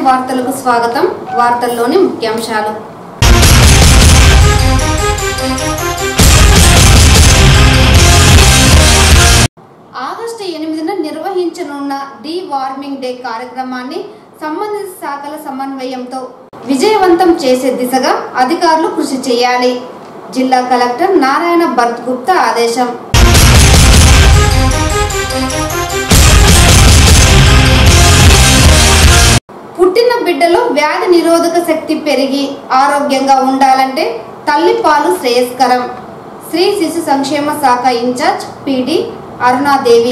వార్తలకు స్వాగతం వార్తల్లోని ముఖ్యాంశాలు ఆగస్టు ఎనిమిదిన నిర్వహించనున్న డి వార్మింగ్ డే కార్యక్రమాన్ని సంబంధిత శాఖల సమన్వయంతో విజయవంతం చేసే దిశగా అధికారులు కృషి చేయాలి జిల్లా కలెక్టర్ నారాయణ భరత్ గుప్తా ఆదేశం పుట్టిన బిడ్డలో వ్యాధి నిరోధక శక్తి పెరిగి ఆరోగ్యంగా ఉండాలంటే తల్లి పాలు శ్రేయస్కరం శ్రీ శిశు సంక్షేమ శాఖ incharge PD Arunadevi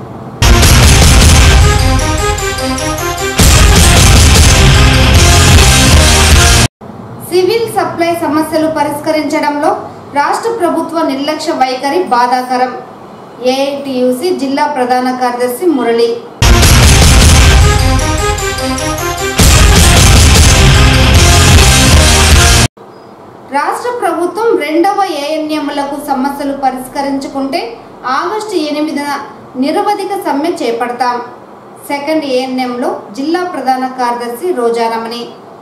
civil supply సమస్యలు పరిష్కరించడంలో రాష్ట్ర ప్రభుత్వ నిర్లక్ష్య వైఖరి బాధాకరం ఏఐటియుసి జిల్లా ప్రధాన కార్యదర్శి మురళి రాష్ట్ర ప్రభుత్వం రెండవ ఏఎన్ఎంలకు సమస్యలు పరిష్కరించుకుంటే ఆగస్టు ఎనిమిదిన నిరవధిక సమ్మె చేపడతాం సెకండ్ ఏఎన్ఎంలో జిల్లా ప్రధాన కార్యదర్శి రోజారమణి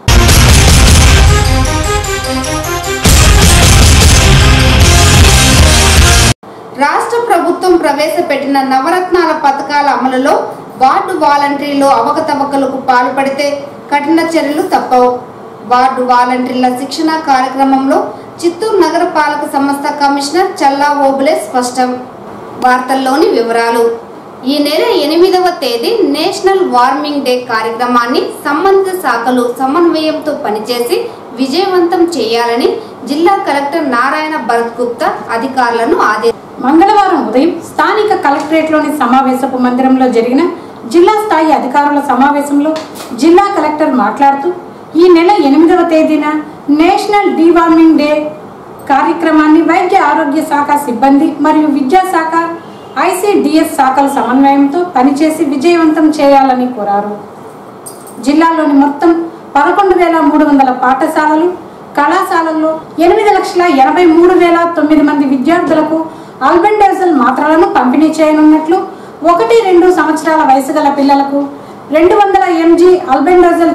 రాష్ట్ర ప్రభుత్వం ప్రవేశపెట్టిన నవరత్నాల పథకాల అమలులో వార్డు వాలంటీర్లు అవకతవకలకు పాల్పడితే కఠిన చర్యలు తప్పవు వార్డు వాలంటీర్ల శిక్షణ కార్యక్రమంలో చిత్తూరు నగరపాలక సంస్థ కమిషనర్ చల్లా ఓబులే స్పష్టం వార్తల్లోని వివరాలు ఈ నెల ఎనిమిదవ తేదీ నేషనల్ వార్మింగ్ డే కార్యక్రమాన్ని సంబంధిత శాఖలు సమన్వయంతో పనిచేసి విజయవంతం చేయాలని జిల్లా కలెక్టర్ నారాయణ భరత్ గుప్తా అధికారులను ఆదేశించారు మంగళవారం ఉదయం స్థానిక కలెక్టరేట్లోని సమావేశపు మందిరంలో జరిగిన జిల్లా స్థాయి అధికారుల సమావేశంలో జిల్లా కలెక్టర్ మాట్లాడుతూ ఈ నెల ఎనిమిదవ తేదీన నేషనల్ డీవార్మింగ్ డే కార్యక్రమాన్ని వైద్య ఆరోగ్య శాఖ సిబ్బంది మరియు విద్యాశాఖ ఐసిడిఎస్ శాఖల సమన్వయంతో పనిచేసి విజయవంతం చేయాలని కోరారు జిల్లాలోని మొత్తం పదకొండు వేల మూడు వందల పాఠశాలలు కళాశాలల్లో ఎనిమిది లక్షల ఎనభై మూడు వేల తొమ్మిది మంది విద్యార్థులకు ఆల్బెండోజల్ మాత్రలను పంపిణీ చేయనున్నట్లు ఒకటి రెండు సంవత్సరాల వయసు గల పిల్లలకు రెండు వందల ఎంజీ ఆల్బెండోజల్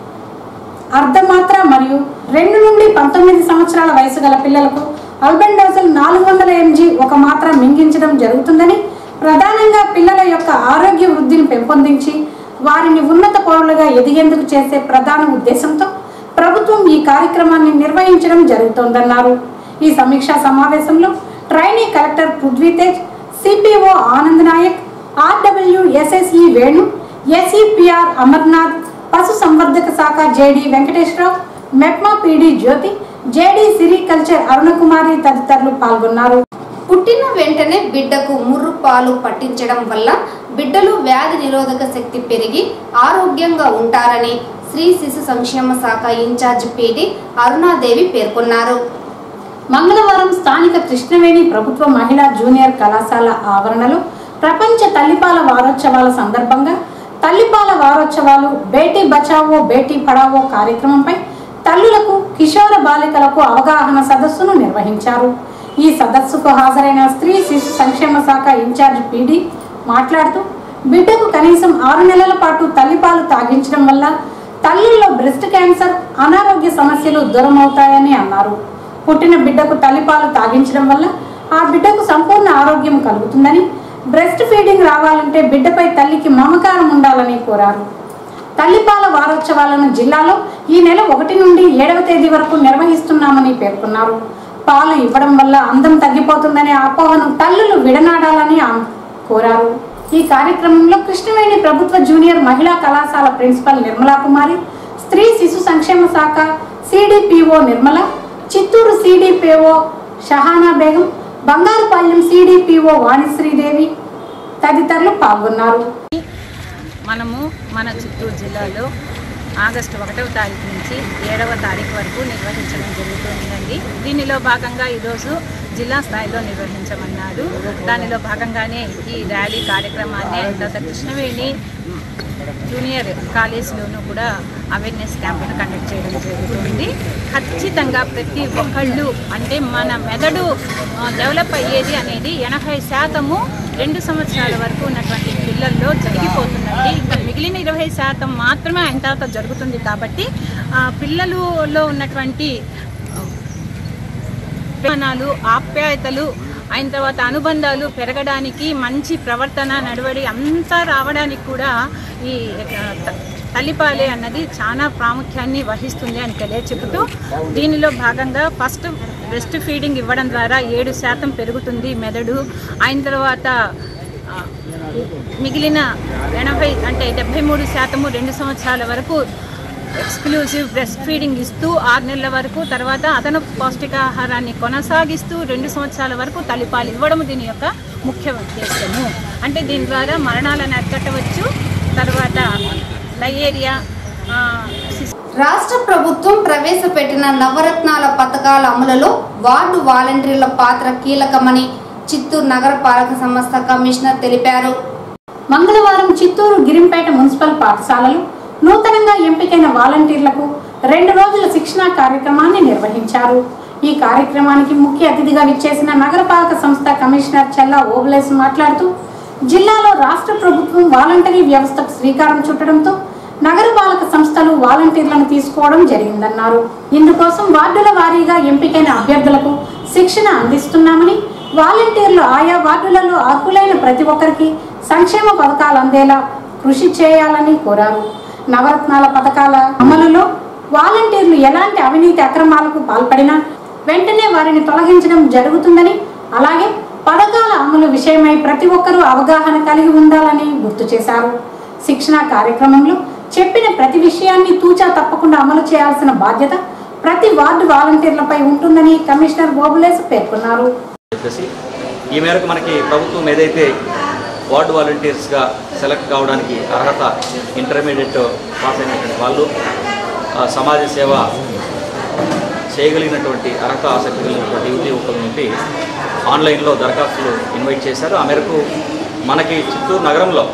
అర్ధమాత్ర మరియు రెండు నుండి పంతొమ్మిది సంవత్సరాల వయసు గల పిల్లలకు అల్బెండోజల్ నాలుగు వందల ఎంజీ ఒక మాత్ర మింగించడం జరుగుతుందని ప్రధానంగా పిల్లల యొక్క ఆరోగ్య వృద్ధిని పెంపొందించి వారిని ఉన్నత పౌరులుగా ఎదిగేందుకు చేసే ప్రధాన ఉద్దేశంతో ప్రభుత్వం ఈ కార్యక్రమాన్ని నిర్వహించడం జరుగుతోందన్నారు ఈ సమీక్షా సమావేశంలో trainee collector Prithvitej CPO Anand Nayak RW SSE Venu SEPR Amarnath పశు సంవర్ధక శాఖ JD Venkateswararao MEPMA PD Jyothi JD sericulture Arunakumari తదితరులు పాల్గొన్నారు పుట్టిన వెంటనే బిడ్డకు ముర్రు పాలు పట్టించడం వల్ల బిడ్డలో వ్యాధి నిరోధక శక్తి పెరిగి ఆరోగ్యంగా ఉంటారని శ్రీ శిశు సంక్షేమ శాఖ ఇన్ఛార్జ్ పీడి అరుణాదేవి పేర్కొన్నారు మంగళవారం స్థానిక కృష్ణవేణి ప్రభుత్వ మహిళా జూనియర్ కళాశాల ఆవరణలో ప్రపంచ తల్లిపాల వారోత్సవాల సందర్భంగా తల్లిపాల వారోత్సవాలు బేటీ బచావో బేటీ పడావో కార్యక్రమంపై తల్లులకు కిషోర బాలికలకు అవగాహన సదస్సును నిర్వహించారు ఈ సదస్సుకు హాజరైన స్త్రీ శిశు సంక్షేమ శాఖ ఇన్ఛార్జ్ పీడి మాట్లాడుతూ బిడ్డకు కనీసం ఆరు నెలల పాటు తల్లిపాలు తాగించడం వల్ల తల్లుల్లో బ్రెస్ట్ క్యాన్సర్ అనారోగ్య సమస్యలు దూరమవుతాయని అన్నారు పుట్టిన బిడ్డకు తల్లిపాలు తాగించడం వల్ల ఆ బిడ్డకు సంపూర్ణ ఆరోగ్యం కలుగుతుందని బ్రెస్ట్ ఫీడింగ్ రావాలంటే బిడ్డపై తల్లికి మమకారం ఉండాలని కోరారు తల్లిపాల వారోత్సవాలను జిల్లాలో ఈ నెల ఒకటి నుండి ఏడవ తేదీ వరకు నిర్వహిస్తున్నామని పేర్కొన్నారు పాలు ఇవ్వడం వల్ల అందం తగ్గిపోతుందనే అపోహను తల్లులు విడనాడాలని ఆమె కోరారు ఈ కార్యక్రమంలో కృష్ణవేణి ప్రభుత్వ జూనియర్ మహిళా కళాశాల ప్రిన్సిపల్ నిర్మలా కుమారి స్త్రీ శిశు సంక్షేమ శాఖ CDPO Nirmala Chittoor CDPO Shahana Begum Bangarupalem CDPO Vanisridevi తదితరులు పాల్గొన్నారు మనము మన చిత్తూరు జిల్లాలో ఆగస్టు ఒకటవ తారీఖు నుంచి ఏడవ తారీఖు వరకు నిర్వహించడం జరుగుతుందండి దీనిలో భాగంగా ఈరోజు జిల్లా స్థాయిలో నిర్వహించమన్నారు దానిలో భాగంగానే ఈ ర్యాలీ కార్యక్రమాన్ని తర్వాత కృష్ణవేణి జూనియర్ కాలేజీలోనూ కూడా అవేర్నెస్ క్యాంపును కండక్ట్ చేయడం జరుగుతుంది ఖచ్చితంగా ప్రతి ఒక్కళ్ళు అంటే మన మెదడు ఆ, డెవలప్ అయ్యేది అనేది ఎనభై శాతము రెండు సంవత్సరాల వరకు ఉన్నటువంటి పిల్లల్లో జరిగిపోతుందండి ఇంకా మిగిలిన ఇరవై శాతం మాత్రమే అయిన తర్వాత జరుగుతుంది కాబట్టి ఆ, పిల్లలలో ఉన్నటువంటి ప్రమాణాలు ఆప్యాయతలు అయిన తర్వాత అనుబంధాలు పెరగడానికి మంచి ప్రవర్తన నడవడి అంతా రావడానికి కూడా ఈ ఆ, త- తల్లిపాలే అన్నది చాలా ప్రాముఖ్యాన్ని వహిస్తుంది అని తెలియచెబుతూ దీనిలో భాగంగా ఫస్ట్ బ్రెస్ట్ ఫీడింగ్ ఇవ్వడం ద్వారా ఏడు శాతం పెరుగుతుంది మెదడు అయిన తర్వాత ఆ, మిగిలిన ఎనభై అంటే డెబ్బై మూడు శాతము రెండు సంవత్సరాల వరకు ఎక్స్క్లూజివ్ బ్రెస్ట్ ఫీడింగ్ ఇస్తూ ఆరు నెలల వరకు తర్వాత అదనపు పౌష్టికాహారాన్ని కొనసాగిస్తూ రెండు సంవత్సరాల వరకు తల్లిపాలు ఇవ్వడం దీని యొక్క ముఖ్య ఉద్దేశము అంటే దీని ద్వారా మరణాలను అరికట్టవచ్చు తర్వాత లయేరియా ఆ, సిస్- రాష్ట్ర ప్రభుత్వం ప్రవేశపెట్టిన నవరత్నాల పథకాల అమలులో వార్డు వాలంటీర్ల పాత్ర కీలకమని చిత్తూరు నగరపాలక సంస్థ కమిషనర్ తెలిపారు మంగళవారం చిత్తూరు గిరింపేట మున్సిపల్ పాఠశాలలు నూతనంగా ఎంపికైన వాలంటీర్లకు రెండు రోజుల శిక్షణా కార్యక్రమాన్ని నిర్వహించారు ఈ కార్యక్రమానికి ముఖ్య అతిథిగా విచ్చేసిన నగరపాలక సంస్థ కమిషనర్ చెల్లా ఓబులేస్ మాట్లాడుతూ జిల్లాలో రాష్ట్ర ప్రభుత్వం వాలంటరీ వ్యవస్థకు శ్రీకారం చుట్టడంతో నగరపాలక సంస్థలు వాలంటీర్లను తీసుకోవడం జరిగిందన్నారు ఇందుకోసం వార్డుల వారీగా ఎంపికైన అభ్యర్థులకు శిక్షణ అందిస్తున్నామని వాలంటీర్లు ఆయా వార్డులలో అర్హులైన ప్రతి ఒక్కరికి సంక్షేమ పథకాలు అందేలా కృషి చేయాలని కోరారు నవరత్నాల పథకాల అమలులో వాలంటీర్లు ఎలాంటి అవినీతి అక్రమాలకు పాల్పడినా వెంటనే వారిని తొలగించడం జరుగుతుందని అలాగే పథకాల అమలు విషయమై ప్రతి ఒక్కరూ అవగాహన కలిగి ఉండాలని గుర్తు చేశారు శిక్షణ కార్యక్రమంలో చెప్పిన ప్రతి విషయాన్ని తూచా తప్పకుండా అమలు చేయాల్సిన బాధ్యత ప్రతి వార్డు వాలంటీర్లపై ఉంటుందని కమిషనర్ బోబులేస్ పేర్కొన్నారు చెప్పేసి ఈ మేరకు మనకి ప్రభుత్వం ఏదైతే వార్డు వాలంటీర్స్గా సెలెక్ట్ కావడానికి అర్హత ఇంటర్మీడియట్ పాస్ అయినటువంటి వాళ్ళు ఆ, సమాజ సేవ చేయగలిగినటువంటి అర్హత ఆసక్తి కలిగినటువంటి యువతి యువకుల నుండి ఆన్లైన్లో దరఖాస్తులు ఇన్వైట్ చేశారు ఆ మేరకు మనకి చిత్తూరు నగరంలో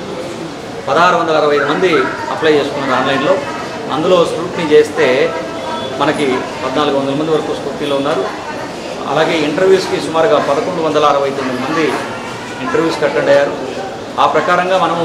పదహారు వందల అరవై ఐదు మంది అప్లై చేసుకున్నారు ఆన్లైన్లో అందులో స్క్రూట్నీ చేస్తే మనకి పద్నాలుగు వందల మంది వరకు స్క్రూట్నీలో ఉన్నారు అలాగే ఇంటర్వ్యూస్కి సుమారుగా పదకొండు వందల అరవై తొమ్మిది మంది ఇంటర్వ్యూస్కి అటెండ్ అయ్యారు ఆ ప్రకారంగా మనము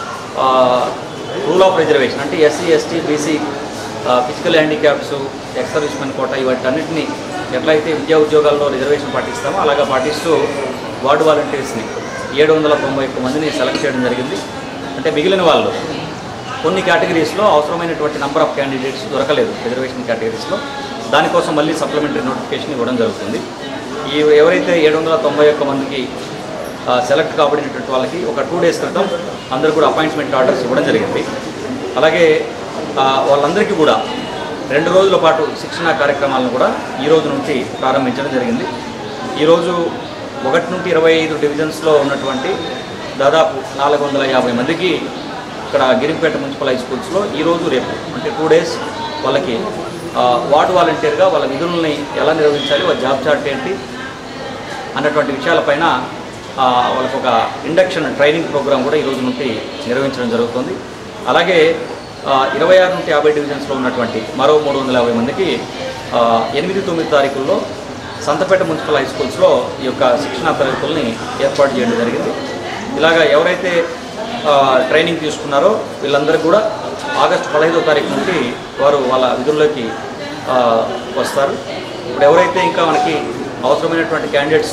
రూల్ ఆఫ్ రిజర్వేషన్ అంటే SC ST BC physical handicaps ex servicemen quota ఇవన్నిటిని ఎట్లయితే విద్యా ఉద్యోగాల్లో రిజర్వేషన్ పాటిస్తామో అలాగా పాటిస్తూ వార్డు వాలంటీర్స్ని ఏడు వందల తొంభై ఒక్క మందిని సెలెక్ట్ చేయడం జరిగింది అంటే మిగిలిన వాళ్ళు కొన్ని కేటగిరీస్లో అవసరమైనటువంటి నెంబర్ ఆఫ్ క్యాండిడేట్స్ దొరకలేదు రిజర్వేషన్ కేటగిరీస్లో దానికోసం మళ్ళీ సప్లిమెంటరీ నోటిఫికేషన్ ఇవ్వడం జరుగుతుంది ఈ ఎవరైతే ఏడు వందల తొంభై ఒక్క మందికి ఆ, సెలెక్ట్ కాబడినటువంటి వాళ్ళకి ఒక టూ డేస్ క్రితం అందరూ కూడా అపాయింట్మెంట్ ఆర్డర్స్ ఇవ్వడం జరిగింది అలాగే ఆ, వాళ్ళందరికీ కూడా రెండు రోజుల పాటు శిక్షణా కార్యక్రమాలను కూడా ఈ రోజు నుంచి ప్రారంభించడం జరిగింది ఈరోజు ఒకటి నుండి ఇరవై ఐదు డివిజన్స్లో ఉన్నటువంటి దాదాపు నాలుగు వందల యాభై మందికి ఇక్కడ గిరింపేట మున్సిపల్ హై స్కూల్స్లో ఈరోజు రేపు అంటే టూ డేస్ వాళ్ళకి ఆ, వార్డు వాలంటీర్గా వాళ్ళ విధులని ఎలా నిర్వహించాలి వాళ్ళ జాబ్ చార్ట్ ఏంటి అన్నటువంటి విషయాలపైన ఆ, వాళ్ళకు ఒక ఇండక్షన్ ట్రైనింగ్ ప్రోగ్రామ్ కూడా ఈ రోజు నుండి నిర్వహించడం జరుగుతుంది అలాగే ఆ, ఇరవై ఆరు నుండి యాభై డివిజన్స్లో ఉన్నటువంటి మరో మూడు వందల యాభై మందికి ఆ, ఎనిమిది తొమ్మిది తారీఖుల్లో సంతపేట మున్సిపల్ హై స్కూల్స్లో ఈ యొక్క శిక్షణా తరగతుల్ని ఏర్పాటు చేయడం జరిగింది ఇలాగా ఎవరైతే ఆ, ట్రైనింగ్ తీసుకున్నారో వీళ్ళందరికీ కూడా ఆగస్టు పదహైదో తారీఖు నుండి వారు వాళ్ళ విధుల్లోకి ఆ, వస్తారు ఇప్పుడు ఎవరైతే ఇంకా మనకి అవసరమైనటువంటి క్యాండిడేట్స్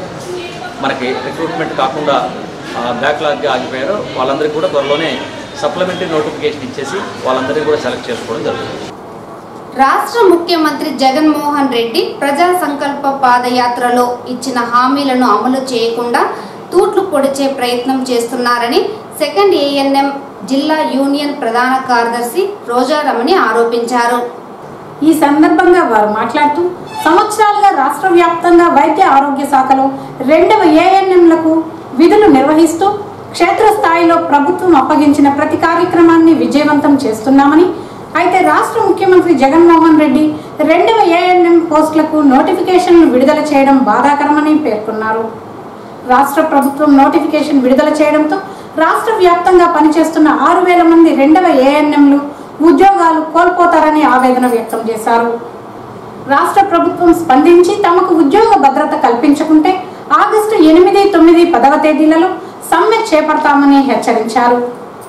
మనకి రిక్రూట్మెంట్ కాకుండా బ్యాక్లాగ్గా ఆగిపోయారో వాళ్ళందరికీ కూడా త్వరలోనే సప్లిమెంటరీ నోటిఫికేషన్ ఇచ్చేసి వాళ్ళందరినీ కూడా సెలెక్ట్ చేసుకోవడం జరుగుతుంది రాష్ట్ర ముఖ్యమంత్రి జగన్మోహన్ రెడ్డి ప్రజా సంకల్ప పాదయాత్రలో ఇచ్చిన హామీలను అమలు చేయకుండా తూట్లు పొడిచే ప్రయత్నం చేస్తున్నారని సెకండ్ ఏఎన్ఎం జిల్లా యూనియన్ ప్రధాన కార్యదర్శి రోజారమణి ఆరోపించారు ఈ సందర్భంగా వారు మాట్లాడుతూ సంవత్సరాలుగా రాష్ట్ర వ్యాప్తంగా వైద్య ఆరోగ్య శాఖలో రెండవ ఏఎన్ఎంలకు విధులు నిర్వహిస్తూ క్షేత్రస్థాయిలో ప్రభుత్వం అప్పగించిన ప్రతి కార్యక్రమాన్ని విజయవంతం చేస్తున్నామని అయితే రాష్ట్ర ముఖ్యమంత్రి జగన్మోహన్ రెడ్డి రెండవ ఏఎన్ఎం పోస్టులకు నోటిఫికేషన్లు విడుదల చేయడం బాధాకరమని పేర్కొన్నారు రాష్ట్ర ప్రభుత్వం నోటిఫికేషన్ విడుదల చేయడంతో రాష్ట్ర వ్యాప్తంగా పనిచేస్తున్న ఆరు వేల మంది రెండవ ఏఎన్ఎంలు ఉద్యోగాలు కోల్పోతారని ఆవేదన వ్యక్తం చేశారు రాష్ట్ర ప్రభుత్వం స్పందించి తమకు ఉద్యోగ భద్రత కల్పించకుంటే ఆగస్టు ఎనిమిది తొమ్మిది పదవ తేదీలలో సమ్మె చేపడతామని హెచ్చరించారు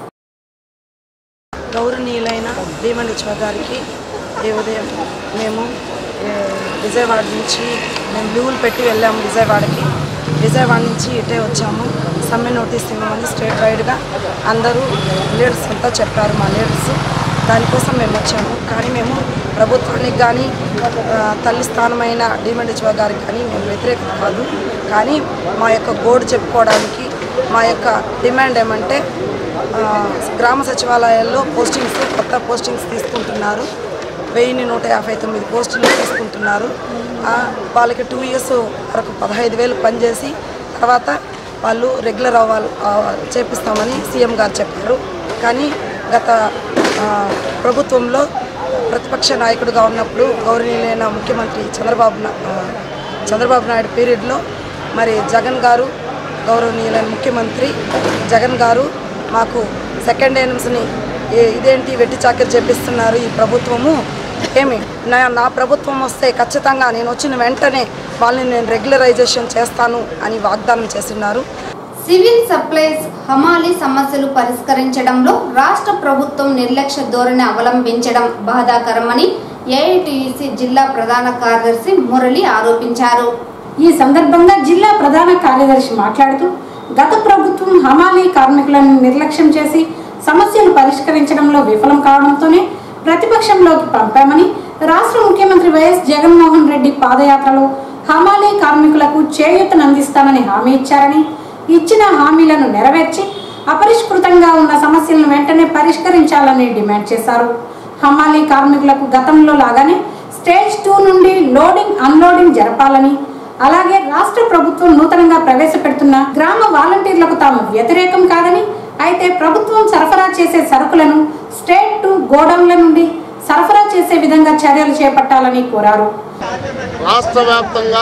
గౌరవనీయులైన భీమని గారికి ఈ ఉదయం మేము ఏ, విజయవాడ నుంచి మేము లీవులు పెట్టి వెళ్ళాము విజయవాడకి విజయవాడ నుంచి ఇటే వచ్చాము సమ్మె నోటీస్ ఇవ్వమని స్టేట్ వైడ్గా అందరూ లీడర్స్ అంతా చెప్పారు మా లీడర్స్ దానికోసం మేము వచ్చాము కానీ మేము ప్రభుత్వానికి కానీ ఆ, తల్లి స్థానమైన డిమండిచ్వ గారికి కానీ మేము వ్యతిరేకత కాదు కానీ మా యొక్క గోడు చెప్పుకోవడానికి మా యొక్క డిమాండ్ ఏమంటే ఆ, గ్రామ సచివాలయాల్లో పోస్టింగ్స్ కొత్త పోస్టింగ్స్ తీసుకుంటున్నారు వెయ్యిన్ని నూట యాభై తొమ్మిది పోస్టులు తీసుకుంటున్నారు ఆ, వాళ్ళకి టూ ఇయర్స్ వరకు పదహైదు వేలు పనిచేసి తర్వాత వాళ్ళు రెగ్యులర్ అవ్వాలి ఆ, చేపిస్తామని సీఎం గారు చెప్పారు కానీ గత ఆ, ప్రభుత్వంలో ప్రతిపక్ష నాయకుడిగా ఉన్నప్పుడు గౌరవనీయులైన ముఖ్యమంత్రి చంద్రబాబు నా- ఆ, చంద్రబాబు నాయుడు పీరియడ్లో మరి జగన్ గారు గౌరవనీయులైన ముఖ్యమంత్రి జగన్ గారు మాకు సెకండ్ ఎయిమ్స్ని ఇదేంటి వెట్టి చాకరి చేపిస్తున్నారు ఈ ప్రభుత్వము ఏమి నా నా ప్రభుత్వం వస్తే ఖచ్చితంగా నేను వచ్చిన వెంటనే వాళ్ళని నేను రెగ్యులరైజేషన్ చేస్తాను అని వాగ్దానం చేస్తున్నారు సివిల్ సప్లైస్ హమాలీ సమస్యలు పరిష్కరించడంలో రాష్ట్ర ప్రభుత్వం నిర్లక్ష్య ధోరణి అవలంబించడం బాధాకరమని ఏఐటియుసి జిల్లా ప్రధాన కార్యదర్శి మురళి ఆరోపించారు ఈ సందర్భంగా జిల్లా ప్రధాన కార్యదర్శి మాట్లాడుతూ గత ప్రభుత్వం హమాలీ కార్మికులను నిర్లక్ష్యం చేసి సమస్యలు పరిష్కరించడంలో విఫలం కావడంతోనే ప్రతిపక్షంలోకి పంపామని రాష్ట్ర ముఖ్యమంత్రి వైఎస్ జగన్మోహన్ రెడ్డి పాదయాత్రలో హమాలీ కార్మికులకు చేయూతనందిస్తామని హామీ ఇచ్చారని ఇచ్చిన హామీలను నెరవేర్చి అపరిష్కృతంగా ఉన్న సమస్యలను వెంటనే పరిష్కరించాలని డిమాండ్ చేశారు హమాలీ కార్మికులకు గతంలో లాగానే స్టేజ్ టూ నుండి లోడింగ్ అన్లోడింగ్ జరపాలని అలాగే రాష్ట్ర ప్రభుత్వం నూతనంగా ప్రవేశపెడుతున్న గ్రామ వాలంటీర్లకు తాము వ్యతిరేకం కాదని అయితే ప్రభుత్వం సరఫరా చేసే సరుకులను స్టేట్ టు గోడౌన్ల నుండి సరఫరా చేసే విధంగా చర్యలు చేపట్టాలని కోరారు రాష్ట్ర వ్యాప్తంగా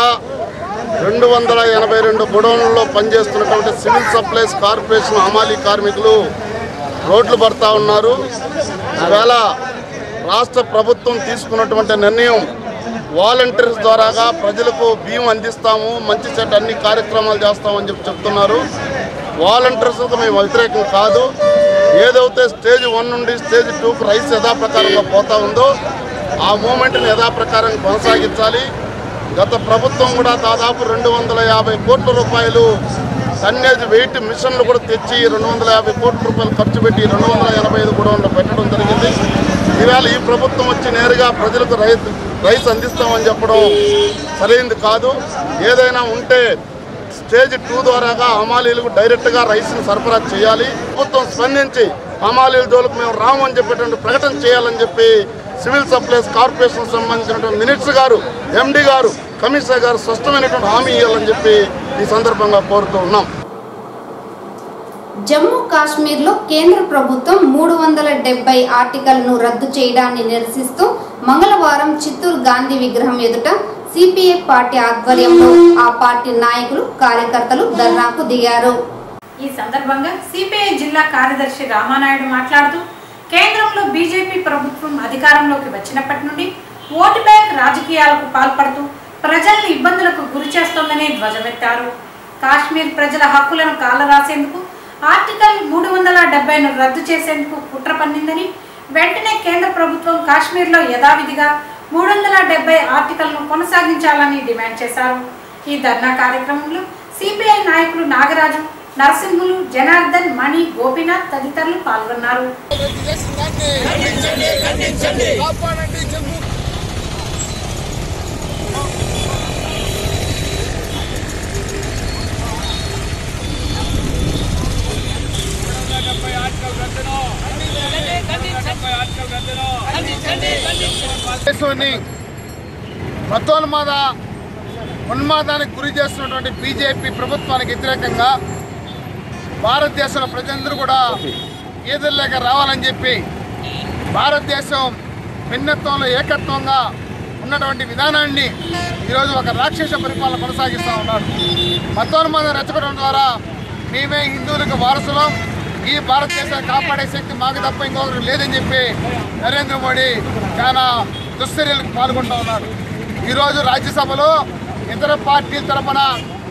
రెండు వందల ఎనభై రెండు గొడౌన్లలో పనిచేస్తున్నటువంటి సివిల్ సప్లైస్ కార్పొరేషన్ హమాలీ కార్మికులు రోడ్లు పడతా ఉన్నారు ఈవేళ రాష్ట్ర ప్రభుత్వం తీసుకున్నటువంటి నిర్ణయం వాలంటీర్స్ ద్వారాగా ప్రజలకు బియ్యం అందిస్తాము మంచి చెడ్డ అన్ని కార్యక్రమాలు చేస్తామని చెప్పి చెప్తున్నారు వాలంటీర్స్కి మేము వ్యతిరేకం కాదు ఏదైతే స్టేజ్ వన్ నుండి స్టేజ్ టూకు రైస్ యథాప్రకారంగా పోతా ఉందో ఆ మూమెంట్ని యథాప్రకారం కొనసాగించాలి గత ప్రభుత్వం కూడా దాదాపు రెండు వందల యాభై కోట్ల రూపాయలు టన్నేజ్ వెయిట్ మిషన్లు కూడా తెచ్చి రెండు వందల యాభై కోట్ల రూపాయలు ఖర్చు పెట్టి రెండు వందల ఎనభై ఐదు గొడవలు పెట్టడం జరిగింది ఈవేళ ఈ ప్రభుత్వం వచ్చి నేరుగా ప్రజలకు రైతు రైస్ అందిస్తామని చెప్పడం సరైనది కాదు ఏదైనా ఉంటే స్టేజ్ టూ ద్వారాగా హమాలీలకు డైరెక్ట్గా రైస్ని సరఫరా చేయాలి ప్రభుత్వం స్పందించి హమాలీల జోలికి మేము రాము అని చెప్పేటువంటి ప్రకటన చేయాలని చెప్పి సివిల్ సప్లైస్ కార్పొరేషన్ సంబంధించినటువంటి మినిస్టర్ గారు ఎండి గారు కమిషనర్ గారు స్పష్టమైనటువంటి హామీ ఇవ్వాలని చెప్పి ఈ సందర్భంగా కోరుతూ ఉన్నాం జమ్మూ కాశ్మీర్లో కేంద్ర ప్రభుత్వం మూడు వందల డెబ్బై ఆర్టికల్ను రద్దు చేయడాన్ని నిరసిస్తూ మంగళవారం చిత్తూరు గాంధీ విగ్రహం ఎదుట సిపిఐ పార్టీ ఆధ్వర్యంలో ఆ పార్టీ నాయకులు కార్యకర్తలు ధర్నాకు దిగారు ఈ సందర్భంగా సిపిఐ జిల్లా కార్యదర్శి రామానాయుడు మాట్లాడుతూ కేంద్రంలో బీజేపీ ప్రభుత్వం అధికారంలోకి వచ్చినప్పటి నుండి ఓటు బ్యాంక్ రాజకీయాలకు పాల్పడుతూ ప్రజల్ని ఇబ్బందులకు గురి చేస్తోందని ధ్వజమెత్తారు కాశ్మీర్ ప్రజల హక్కులను కాలరాసేందుకు ఆర్టికల్ మూడు వందల డెబ్బైను రద్దు చేసేందుకు కుట్ర పన్నిందని వెంటనే కేంద్ర ప్రభుత్వం కాశ్మీర్లో యథావిధిగా మూడు వందల డెబ్బై ఆర్టికల్ను కొనసాగించాలని డిమాండ్ చేశారు ఈ ధర్నా కార్యక్రమంలో సిపిఐ నాయకులు నాగరాజు నరసింహులు జనార్దన్ మణి గోపీనాథ్ తదితరులు పాల్గొన్నారు దేశాన్ని మతోన్మాద ఉన్మాదానికి గురి చేస్తున్నటువంటి బీజేపీ ప్రభుత్వానికి వ్యతిరేకంగా భారతదేశంలో ప్రజలందరూ కూడా ఈదుల్లేక రావాలని చెప్పి భారతదేశం భిన్నత్వంలో ఏకత్వంగా ఉన్నటువంటి విధానాన్ని ఈరోజు ఒక రాక్షస పరిపాలన కొనసాగిస్తూ ఉన్నారు మతోన్మాదం రెచ్చగొట్టడం ద్వారా మేమే హిందువులకు వారసులం ఈ భారతదేశాన్ని కాపాడే శక్తి మాకు తప్ప ఇంకొకరు లేదని చెప్పి నరేంద్ర మోడీ చాలా దుశ్చర్యలకు పాల్గొంటూ ఉన్నారు ఈరోజు రాజ్యసభలో ఇతర పార్టీల తరపున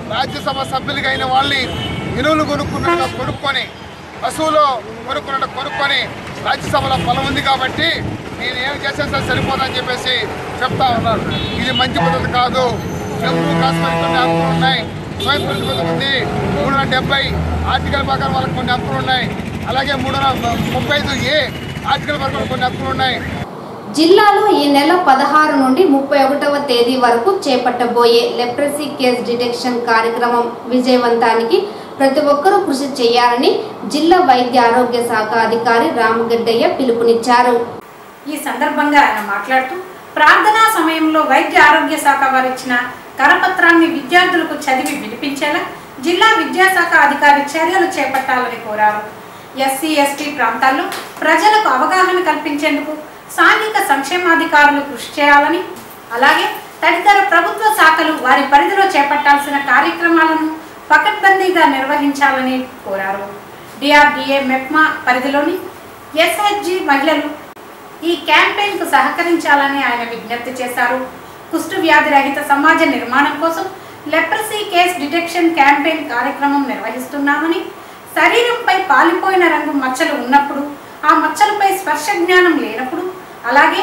రాజ్యసభ సభ్యులుగా అయిన వాళ్ళని ఎరువులు కొనుక్కున్నట్టుగా కొనుక్కొని పశువులు కొనుక్కున్నట్టు కొనుక్కొని రాజ్యసభలో బలం ఉంది కాబట్టి నేను ఏం చేసేసా సరిపోదని చెప్పేసి చెప్తా ఉన్నారు ఇది మంచి పద్ధతి కాదు జమ్మూ కాశ్మీర్ కొన్ని హక్కులు ఉన్నాయి స్వయం ప్రతిపత్తి ఉంది మూడు వందల డెబ్బై ఆర్టికల్ ప్రకారం వాళ్ళకి కొన్ని హక్కులు ఉన్నాయి అలాగే మూడు వందల ముప్పై ఐదు ఏ ఆర్టికల్ ప్రకారం కొన్ని హక్కులు ఉన్నాయి జిల్లాలో ఈ నెల పదహారు నుండి ముప్పై ఒకటవ తేదీ వరకు చేపట్టబోయే లెప్రసీ కేస్ డిటెక్షన్ కార్యక్రమం విజయవంతానికి ప్రతి ఒక్కరూ కృషి చేయాలని జిల్లా వైద్య ఆరోగ్య శాఖ అధికారి రామగడ్డయ్య పిలుపునిచ్చారు ఈ సందర్భంగా ఆయన మాట్లాడుతూ ప్రార్థనా సమయంలో వైద్య ఆరోగ్య శాఖ వారు ఇచ్చిన కరపత్రాన్ని విద్యార్థులకు చదివి వినిపించేలా జిల్లా విద్యాశాఖ అధికారి చర్యలు చేపట్టాలని కోరారు ఎస్సీ ఎస్టీ ప్రాంతాల్లో ప్రజలకు అవగాహన కల్పించేందుకు స్థానిక సంక్షేమాధికారులు కృషి చేయాలని అలాగే తదితర ప్రభుత్వ శాఖలు వారి పరిధిలో చేపట్టాల్సిన కార్యక్రమాలను పకడ్బందీగా నిర్వహించాలని కోరారు డిఆర్డిఏ మెప్మా పరిధిలోని ఎస్హెచ్జి మహిళలు ఈ క్యాంపెయిన్కు సహకరించాలని ఆయన విజ్ఞప్తి చేశారు కుష్టు వ్యాధి రహిత సమాజ నిర్మాణం కోసం లెప్రసీ కేస్ డిటెక్షన్ క్యాంపెయిన్ కార్యక్రమం నిర్వహిస్తున్నామని శరీరంపై పాలిపోయిన రంగు మచ్చలు ఉన్నప్పుడు ఆ మచ్చలపై స్పర్శ జ్ఞానం లేనప్పుడు అలాగే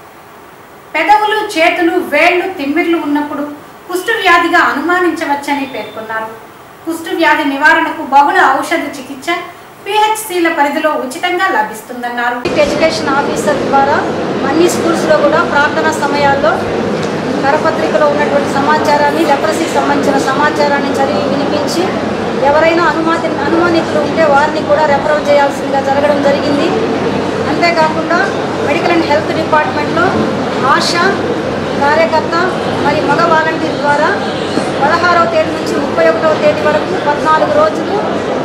పెదవులు చేతులు వేళ్లు తిమ్మిర్లు ఉన్నప్పుడు కుష్టు వ్యాధిగా అనుమానించవచ్చని పేర్కొన్నారు కుష్టు వ్యాధి నివారణకు బహుళ ఔషధ చికిత్స పిహెచ్సిల పరిధిలో ఉచితంగా లభిస్తుందన్నారు ఎడ్యుకేషన్ ఆఫీసర్ ద్వారా అన్ని స్కూల్స్లో కూడా ప్రార్థనా సమయాల్లో కరపత్రికలో ఉన్నటువంటి సమాచారాన్ని లెప్రసీ సంబంధించిన సమాచారాన్ని చదివి వినిపించి ఎవరైనా అనుమాతి అనుమానితులు ఉంటే వారిని కూడా రెఫరల్ చేయాల్సిందిగా జరగడం జరిగింది అంతేకాకుండా మెడికల్ అండ్ హెల్త్ డిపార్ట్మెంట్లో ఆశా కార్యకర్త మరి మగ వాలంటీర్ ద్వారా పదహారవ తేదీ నుంచి ముప్పై ఒకటవ తేదీ వరకు పద్నాలుగు రోజులు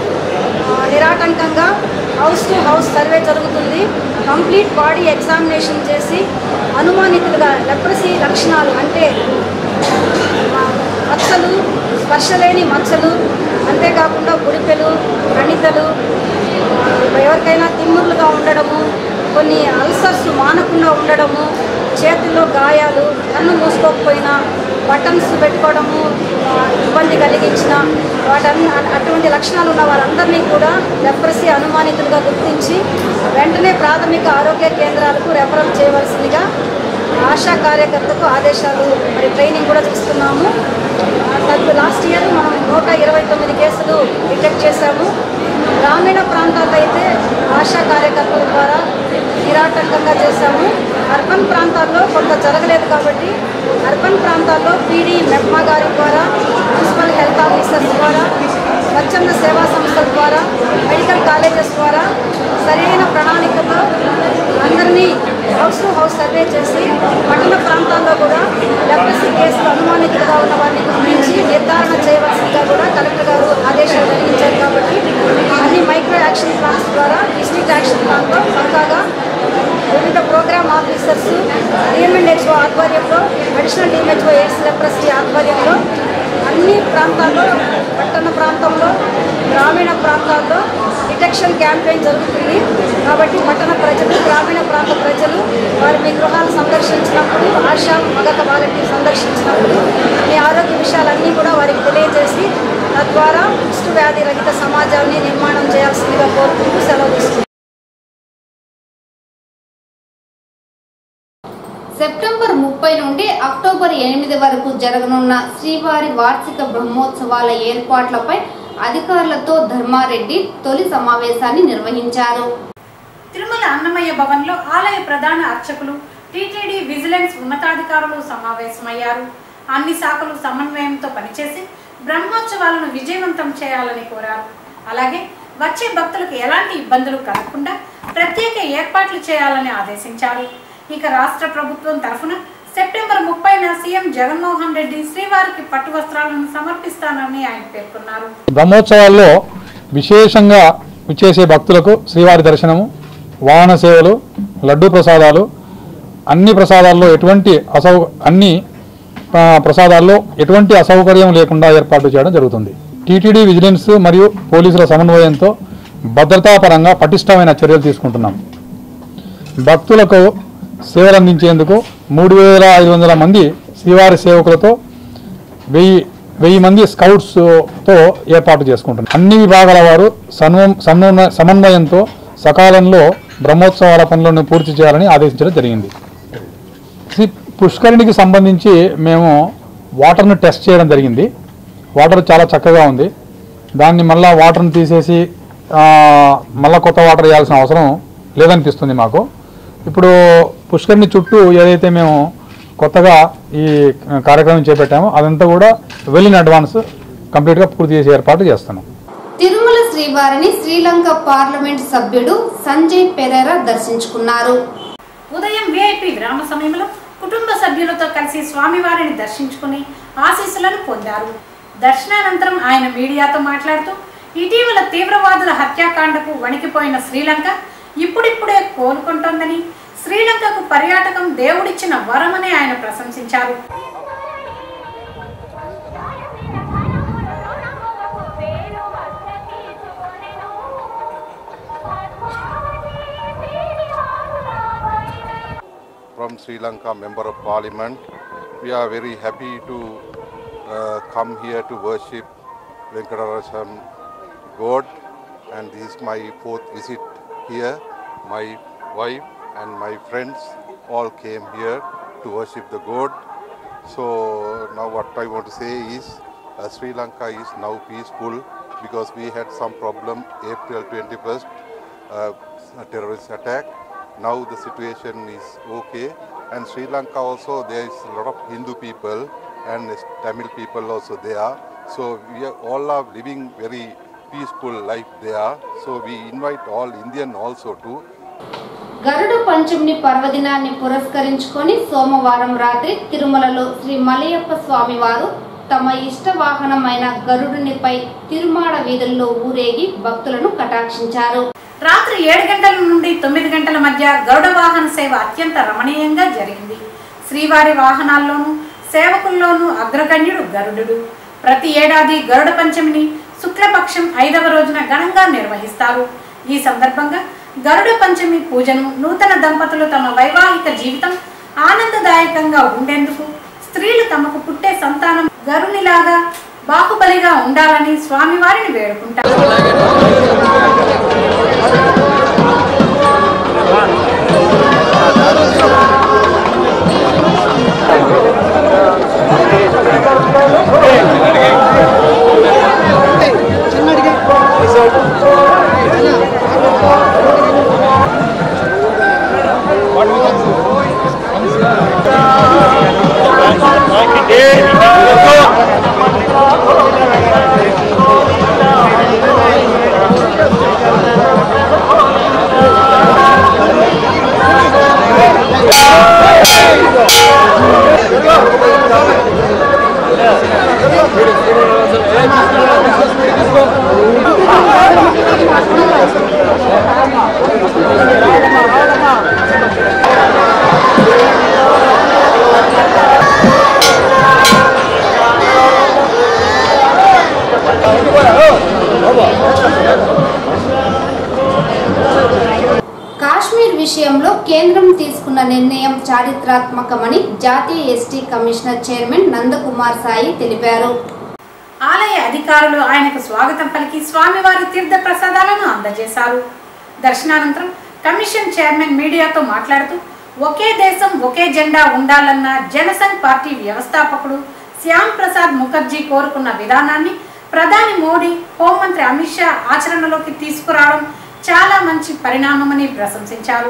ఆ, నిరాటంకంగా హౌస్ టు హౌస్ సర్వే జరుగుతుంది కంప్లీట్ బాడీ ఎగ్జామినేషన్ చేసి అనుమానితులుగా లెప్రసీ లక్షణాలు అంటే ఆ, మచ్చలు స్పర్శ లేని మచ్చలు అంతేకాకుండా బుడిపెలు కణితలు ఆ, ఎవరికైనా తిమ్ముర్లుగా ఉండడము కొన్ని అల్సర్స్ మానకుండా ఉండడము చేతుల్లో గాయాలు కన్ను మూసుకోకపోయినా బటన్స్ పెట్టుకోవడము ఆ, ఇబ్బంది కలిగించిన వాటన్ని అ- అటువంటి లక్షణాలు ఉన్న వారందరినీ కూడా లెప్రసీ అనుమానితులుగా గుర్తించి వెంటనే ప్రాథమిక ఆరోగ్య కేంద్రాలకు రెఫరల్ చేయవలసిందిగా ఆశా కార్యకర్తకు ఆదేశాలు మరి ట్రైనింగ్ కూడా ఇస్తున్నాము లాస్ట్ ఇయర్ మనం నూట ఇరవై తొమ్మిది కేసులు డిటెక్ట్ చేశాము గ్రామీణ ప్రాంతాల్లో అయితే ఆశా కార్యకర్తల ద్వారా నిరాటంకంగా చేశాము అర్బన్ ప్రాంతాల్లో కొంత జరగలేదు కాబట్టి అర్బన్ ప్రాంతాల్లో పీడీ మెప్మా గారి ద్వారా మున్సిపల్ హెల్త్ ఆఫీసర్స్ ద్వారా స్వచ్ఛంద సేవా సంస్థల ద్వారా మెడికల్ కాలేజెస్ ద్వారా సరైన ప్రణాళికతో అందరినీ హౌస్ టు హౌస్ సర్వే చేసి పట్టణ ప్రాంతాల్లో కూడా లెప్రసీ కేసులు అనుమానితులుగా ఉన్న వారిని గుర్తించి నిర్ధారణ చేయవలసిందిగా కూడా కలెక్టర్ గారు ఆదేశాలు వెలిగించారు కాబట్టి అన్ని మైక్రో యాక్షన్ ప్లాన్స్ ద్వారా డిస్ట్రిక్ట్ యాక్షన్ ప్లాన్లో పక్కాగా వివిధ ప్రోగ్రామ్ ఆఫీసర్స్ డిఎంఎన్హెచ్ఓ ఆధ్వర్యంలో అడిషనల్ డిఎంహెచ్ఓ ఎయిడ్స్ లెప్రసీ ఆధ్వర్యంలో అన్ని ప్రాంతాల్లో పట్టణ ప్రాంతంలో గ్రామీణ ప్రాంతాల్లో డిటెక్షన్ క్యాంపెయిన్ జరుగుతుంది కాబట్టి పట్టణ ప్రజలు గ్రామీణ ప్రాంత ప్రజలు వారి మీ గృహాలు సందర్శించినప్పుడు ఆశా మగత వాలంటీర్ సందర్శించినప్పుడు మీ ఆరోగ్య విషయాలన్నీ కూడా వారికి తెలియజేసి తద్వారా కుష్టు వ్యాధి రహిత సమాజాన్ని నిర్మాణం చేయాల్సిందిగా కోరుకుంటూ సెలవు తీసుకుంటున్నాను. సెప్టెంబర్ ముప్పై నుండి అక్టోబర్ ఎనిమిది వరకు జరగనున్న శ్రీవారి వార్షిక బ్రహ్మోత్సవాల ఏర్పాట్లపై అధికారులతో ధర్మారెడ్డి తొలి సమావేశాన్ని నిర్వహించారు తిరుమల అన్నమయ్య భవన్లో ఆలయ ప్రధాన అర్చకులు టీటీడీ విజిలెన్స్ ఉన్నతాధికారులు సమావేశమయ్యారు అన్ని శాఖలు సమన్వయంతో పనిచేసి బ్రహ్మోత్సవాలను విజయవంతం చేయాలని కోరారు అలాగే వచ్చే భక్తులకు ఎలాంటి ఇబ్బందులు కలగకుండా ప్రత్యేక ఏర్పాట్లు చేయాలని ఆదేశించారు ఇక రాష్ట్ర ప్రభుత్వం తరఫున సెప్టెంబర్ ముప్పైన సీఎం జగన్మోహన్ రెడ్డి శ్రీవారికి పట్టు వస్త్రాలను సమర్పిస్తానని ఆయన పేర్కొన్నారు బ్రహ్మోత్సవాల్లో విశేషంగా విచ్చేసే భక్తులకు శ్రీవారి దర్శనము వాహన సేవలు లడ్డూ ప్రసాదాలు అన్ని ప్రసాదాల్లో ఎటువంటి అసౌ అన్ని ఆ, ప్రసాదాల్లో ఎటువంటి అసౌకర్యం లేకుండా ఏర్పాటు చేయడం జరుగుతుంది టీటీడీ విజిలెన్స్ మరియు పోలీసుల సమన్వయంతో భద్రతాపరంగా పటిష్టమైన చర్యలు తీసుకుంటున్నాం భక్తులకు సేవలు అందించేందుకు మూడు వేల ఐదు వందల మంది శ్రీవారి సేవకులతో వెయ్యి వెయ్యి మంది స్కౌట్స్తో ఏర్పాటు చేసుకుంటున్నారు అన్ని విభాగాల వారు సమన్వయం సమన్వయ- సమన్వయంతో సకాలంలో బ్రహ్మోత్సవాల పనులను పూర్తి చేయాలని ఆదేశించడం జరిగింది శ్రీ పుష్కరిణికి సంబంధించి మేము వాటర్ను టెస్ట్ చేయడం జరిగింది వాటర్ చాలా చక్కగా ఉంది దాన్ని మళ్ళా వాటర్ని తీసేసి ఆ, మళ్ళా కొత్త వాటర్ వేయాల్సిన అవసరం లేదనిపిస్తుంది మాకు ఇప్పుడు పుష్కరిణి చుట్టూ ఏదైతే మేము కొత్తగా ఈ కార్యక్రమం చేపట్టామో అదంతా కూడా వెల్ ఇన్ అడ్వాన్స్ కంప్లీట్గా పూర్తి చేసే ఏర్పాటు చేస్తున్నాం తిరుమల శ్రీవారిని శ్రీలంక పార్లమెంట్ సభ్యుడు సంజయ్ పెరేరా దర్శించుకున్నారు ఉదయం విఐపి విరామ సమయంలో కుటుంబ సభ్యులతో కలిసి స్వామివారిని దర్శించుకుని ఆశీస్సులను పొందారు దర్శనానంతరం ఆయన మీడియాతో మాట్లాడుతూ ఇటీవల తీవ్రవాదుల హత్యాకాండకు వణికిపోయిన శ్రీలంక ఇప్పుడిప్పుడే కోలుకుంటోందని శ్రీలంకకు పర్యాటకం దేవుడిచ్చిన వరమని ఆయన ప్రశంసించారు from Sri Lanka Member of Parliament. We are very happy to uh, come here to worship Venkatarasham God and this is my fourth visit here. My wife and my friends all came here to worship the God. So now what I want to say is uh, Sri Lanka is now peaceful because we had some problem April 21st uh, terrorist attack. Now the situation is okay and Sri Lanka also there is a lot of Hindu people and Tamil people also there. So we are, all are living very peaceful life there. So we invite all Indian also to గరుడ పంచమిని పర్వదినాన్ని పురస్కరించుకొని సోమవారం రాత్రి తిరుమలలో శ్రీ మలయప్ప స్వామి వారు తమ ఇష్ట వాహనమైన గరుడునిపై తిరుమాడ వీధుల్లో ఊరేగి భక్తులను కటాక్షించారు రాత్రి ఏడు గంటల నుండి తొమ్మిది గంటల మధ్య గరుడ వాహన సేవ అత్యంత రమణీయంగా జరిగింది శ్రీవారి వాహనాల్లోనూ సేవకుల్లోనూ అగ్రగణ్యుడు గరుడు ప్రతి ఏడాది గరుడ పంచమిని శుక్లపక్షం ఐదవ రోజున ఘనంగా నిర్వహిస్తారు ఈ సందర్భంగా గరుడ పంచమి పూజను నూతన దంపతులు తమ వైవాహిక జీవితం ఆనందదాయకంగా ఉండేందుకు స్త్రీలు తమకు పుట్టే సంతానం గరునిలాగా బాహుబలిగా ఉండాలని స్వామివారిని వేడుకుంటారు కాశ్మీర్ విషయంలో కేంద్రం తీసుకున్న నిర్ణయం చారిత్రాత్మకమని జాతీయ ST commissioner chairman Nandakumar Sai తెలిపారు ఆలయ అధికారులు ఆయనకు స్వాగతం పలికి స్వామివారి తీర్థ ప్రసాదాలను అందజేశారు దర్శనానంతరం కమిషన్ చైర్మన్ మీడియాతో మాట్లాడుతూ ఒకే దేశం ఒకే జెండా ఉండాలన్న జనసంఘ్ పార్టీ వ్యవస్థాపకుడు శ్యామ్ ప్రసాద్ ముఖర్జీ కోరుకున్న విధానాన్ని ప్రధాని మోడీ హోంమంత్రి అమిత్ షా ఆచరణలోకి తీసుకురావడం చాలా మంచి పరిణామమని ప్రశంసించారు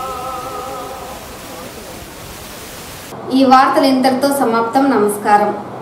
ఈ వార్తలు ఇంతటితో సమాప్తం నమస్కారం